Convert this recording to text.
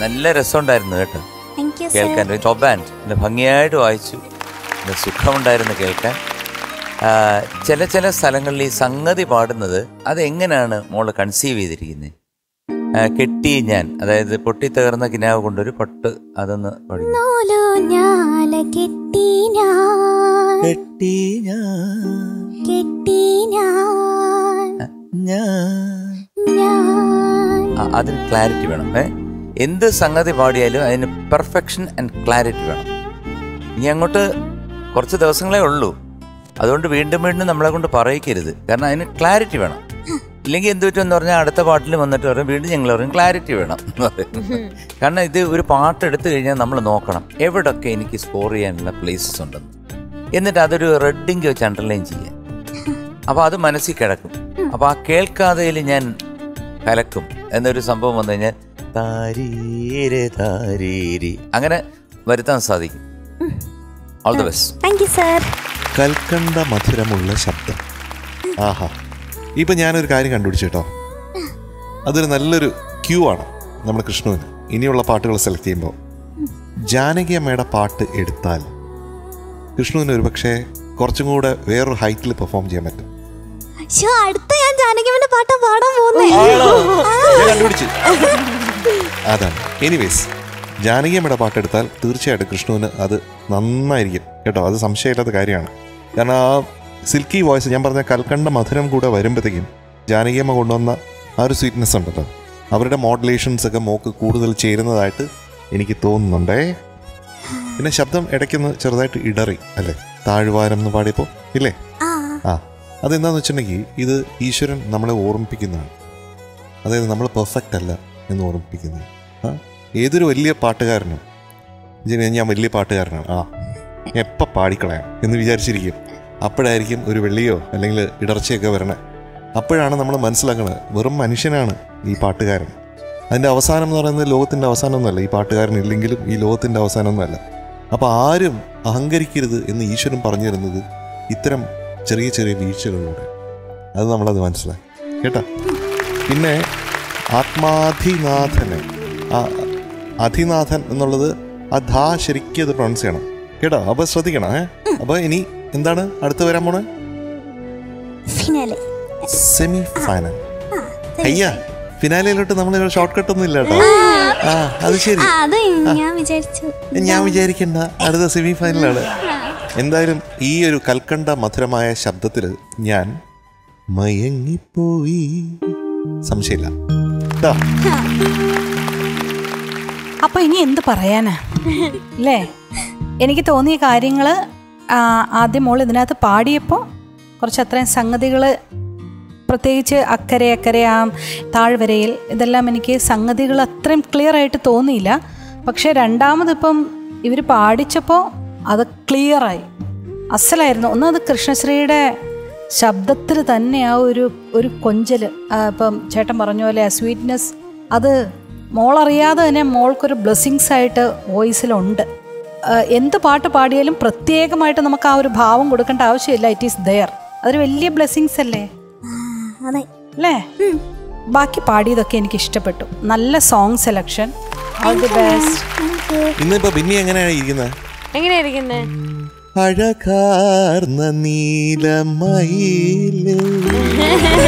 നല്ല രസമുണ്ടായിരുന്നു കേട്ടോ താങ്ക് യു സർ കേൾക്കാൻ ടോപ്പ് ബാൻഡ് നല്ല ഭംഗിയായിട്ട് വായിച്ചു നല്ല സുഖമുണ്ടായിരുന്നു കേൾക്കാൻ ആ, ചില ചില സ്ഥലങ്ങളിൽ ഈ സംഗതി പാടുന്നത് അതെങ്ങനെയാണ് മോള് കൺസീവ് ചെയ്തിരിക്കുന്നത് കെട്ടി ഞാൻ അതായത് പൊട്ടിത്തകർന്ന കിനാവ് കൊണ്ടൊരു പൊട്ട് അതൊന്ന് പാടി നൂലു ഞാല കെട്ടി ഞാൻ കെട്ടി ഞാൻ കെട്ടി ഞാൻ ഞാൻ ഞാൻ ആ, അതിന് ക്ലാരിറ്റി വേണം ഏ എന്ത് സംഗതി പാടിയാലും അതിന് പെർഫെക്ഷൻ ആൻഡ് ക്ലാരിറ്റി വേണം ഇനി അങ്ങോട്ട് കുറച്ച് ദിവസങ്ങളേ ഉള്ളൂ അതുകൊണ്ട് വീണ്ടും വീണ്ടും നമ്മളെ കൊണ്ട് പറയിക്കരുത് കാരണം അതിന് ക്ലാരിറ്റി വേണം ഇല്ലെങ്കിൽ എന്ത് പറ്റുമെന്ന് പറഞ്ഞാൽ അടുത്ത പാട്ടിൽ വന്നിട്ട് പറയും വീണ്ടും ഞങ്ങൾ പറയും ക്ലാരിറ്റി വേണം എന്ന് പറയും കാരണം ഇത് ഒരു പാട്ട് എടുത്തു കഴിഞ്ഞാൽ നമ്മൾ നോക്കണം എവിടൊക്കെ എനിക്ക് സ്കോർ ചെയ്യാനുള്ള പ്ലേസസ് ഉണ്ടെന്ന് എന്നിട്ട് അതൊരു റെഡിങ് വെച്ച് അണ്ടർലൈൻ ചെയ്യാം അപ്പോൾ അത് മനസ്സിൽ കിടക്കും അപ്പോൾ ആ കേൾക്കാതെയിൽ ഞാൻ കലക്കും എന്നൊരു സംഭവം വന്നു കഴിഞ്ഞാൽ താരീരെ താരീരി അങ്ങനെ വരുത്താൻ സാധിക്കും all the best thank you sir കൽക്കണ്ട മധുരമുള്ള ശബ്ദം ആഹാ ഇപ്പൊ ഞാനൊരു കാര്യം കണ്ടുപിടിച്ചു കേട്ടോ അതൊരു നല്ലൊരു ക്യൂ ആണ് നമ്മുടെ കൃഷ്ണുവിന് ഇനിയുള്ള പാട്ടുകൾ സെലക്ട് ചെയ്യുമ്പോൾ ജാനകി അമ്മയുടെ പാട്ട് എടുത്താൽ കൃഷ്ണുവിന് ഒരു പക്ഷേ കുറച്ചും കൂടെ വേറൊരു ഹൈറ്റിൽ പെർഫോം ചെയ്യാൻ പറ്റും ശോ അടുത്ത ഞാൻ ജാനകിമന്റെ പാട്ടാ പാടാൻ പോകുന്നേ ഞാൻ കണ്ടുപിടിച്ചു അതാണ് എനിവേസ് ജാനകിയമ്മയുടെ പാട്ടെടുത്താൽ തീർച്ചയായിട്ടും കൃഷ്ണുവിന് അത് നന്നായിരിക്കും കേട്ടോ അത് സംശയമില്ലാത്ത കാര്യമാണ് കാരണം ആ സിൽക്കി വോയിസ് ഞാൻ പറഞ്ഞ കൽക്കണ്ട മധുരം കൂടെ വരുമ്പോഴത്തേക്കും ജാനകിയമ്മ കൊണ്ടുവന്ന ആ ഒരു സ്വീറ്റ്നെസ് ഉണ്ടല്ലോ അവരുടെ മോഡുലേഷൻസ് ഒക്കെ മോക്ക് കൂടുതൽ ചേരുന്നതായിട്ട് എനിക്ക് തോന്നുന്നുണ്ടേ പിന്നെ ശബ്ദം ഇടയ്ക്കൊന്ന് ചെറുതായിട്ട് ഇടറി അല്ലേ താഴ്വാരം എന്ന് പാടിയപ്പോൾ ഇല്ലേ ആ ആ അതെന്താന്ന് വെച്ചിട്ടുണ്ടെങ്കിൽ ഇത് ഈശ്വരൻ നമ്മളെ ഓർമ്മിപ്പിക്കുന്നതാണ് അതായത് നമ്മൾ പെർഫെക്റ്റ് അല്ല എന്ന് ഓർമ്മിപ്പിക്കുന്നത് ആ ഏതൊരു വലിയ പാട്ടുകാരനും ഇജ്ജ് ഞാൻ വലിയ പാട്ടുകാരനാണ് ആ എപ്പോൾ പാടിക്കളയാം എന്ന് വിചാരിച്ചിരിക്കും അപ്പോഴായിരിക്കും ഒരു വെള്ളിയോ അല്ലെങ്കിൽ ഇടർച്ചയൊക്കെ വരണേ അപ്പോഴാണ് നമ്മൾ മനസ്സിലാക്കുന്നത് വെറും മനുഷ്യനാണ് ഈ പാട്ടുകാരൻ അതിൻ്റെ അവസാനം എന്ന് പറയുന്നത് ലോകത്തിൻ്റെ അവസാനമൊന്നുമല്ല ഈ പാട്ടുകാരൻ ഇല്ലെങ്കിലും ഈ ലോകത്തിൻ്റെ അവസാനമൊന്നുമല്ല അപ്പോൾ ആരും അഹങ്കരിക്കരുത് എന്ന് ഈശ്വരൻ പറഞ്ഞു തരുന്നത് ഇത്തരം ചെറിയ ചെറിയ വീഴ്ചകളിലൂടെ അത് നമ്മളത് മനസ്സിലാക്കി കേട്ടാ പിന്നെ ആത്മാധിനാഥന് ആ അധിനാഥൻ എന്നുള്ളത് ആ ധാ ശരിക്കും അത് പ്രൊണൗൺസ് ചെയ്യണം കേട്ടോ അപ്പോൾ ശ്രദ്ധിക്കണം ഏ അപ്പോൾ ഇനി എന്താണ് അടുത്ത് വരാൻ പോണേ ഫിനാലെ സെമി ഫൈനൽ അയ്യാ ഫിനാലയിലോട്ട് നമ്മൾ ഷോർട്ട് കട്ട് ഒന്നും ഇല്ല കേട്ടോ ആ അത് ശരി ആ അത് ഞാൻ വിചാരിച്ചു ഞാൻ വിചാരിക്കണ്ട അടുത്ത സെമി ഫൈനലാണ് എന്തായാലും ഈ ഒരു കൽക്കണ്ട മധുരമായ ശബ്ദത്തിൽ ഞാൻ മയങ്ങിപ്പോയി സംശയമില്ല ട്ടാ. അപ്പൊ ഇനി എന്ത് പറയാനാ അല്ലേ എനിക്ക് തോന്നിയ കാര്യങ്ങൾ ആദ്യം മോൾ ഇതിനകത്ത് പാടിയപ്പോൾ കുറച്ച് അത്രയും സംഗതികൾ പ്രത്യേകിച്ച് അക്കരെ അക്കരെ ആ താഴ്വരയിൽ ഇതെല്ലാം എനിക്ക് സംഗതികൾ അത്രയും ക്ലിയർ ആയിട്ട് തോന്നിയില്ല പക്ഷേ രണ്ടാമതിപ്പം ഇവർ പാടിച്ചപ്പോൾ അത് ക്ലിയറായി അസലായിരുന്നു ഒന്നത് കൃഷ്ണശ്രീയുടെ ശബ്ദത്തിൽ തന്നെ ആ ഒരു ഒരു കൊഞ്ചൽ ഇപ്പം ചേട്ടൻ പറഞ്ഞ പോലെ ആ സ്വീറ്റ്നെസ് അത് മോളറിയാതെ തന്നെ മോൾക്കൊരു ബ്ലെസ്സിങ്സ് ആയിട്ട് വോയിസിലുണ്ട് ആ, എന്ത് പാട്ട് പാടിയാലും പ്രത്യേകമായിട്ട് നമുക്ക് ആ ഒരു ഭാവം കൊടുക്കേണ്ട ആവശ്യമില്ല ഇറ്റ് ഈസ് ദയർ അതൊരു വലിയ ബ്ലെസ്സിങ്സ് അല്ലേ അതെ അല്ലേ ബാക്കി പാടിയതൊക്കെ എനിക്ക് ഇഷ്ടപ്പെട്ടു നല്ല song selection all the best ഇന്നിപ്പോ പിന്നെ എങ്ങനെയാണ് ഇരിക്കുന്നത് എങ്ങനെയാ ഇരിക്കുന്നേ അഴകാർന്ന നീലമയില്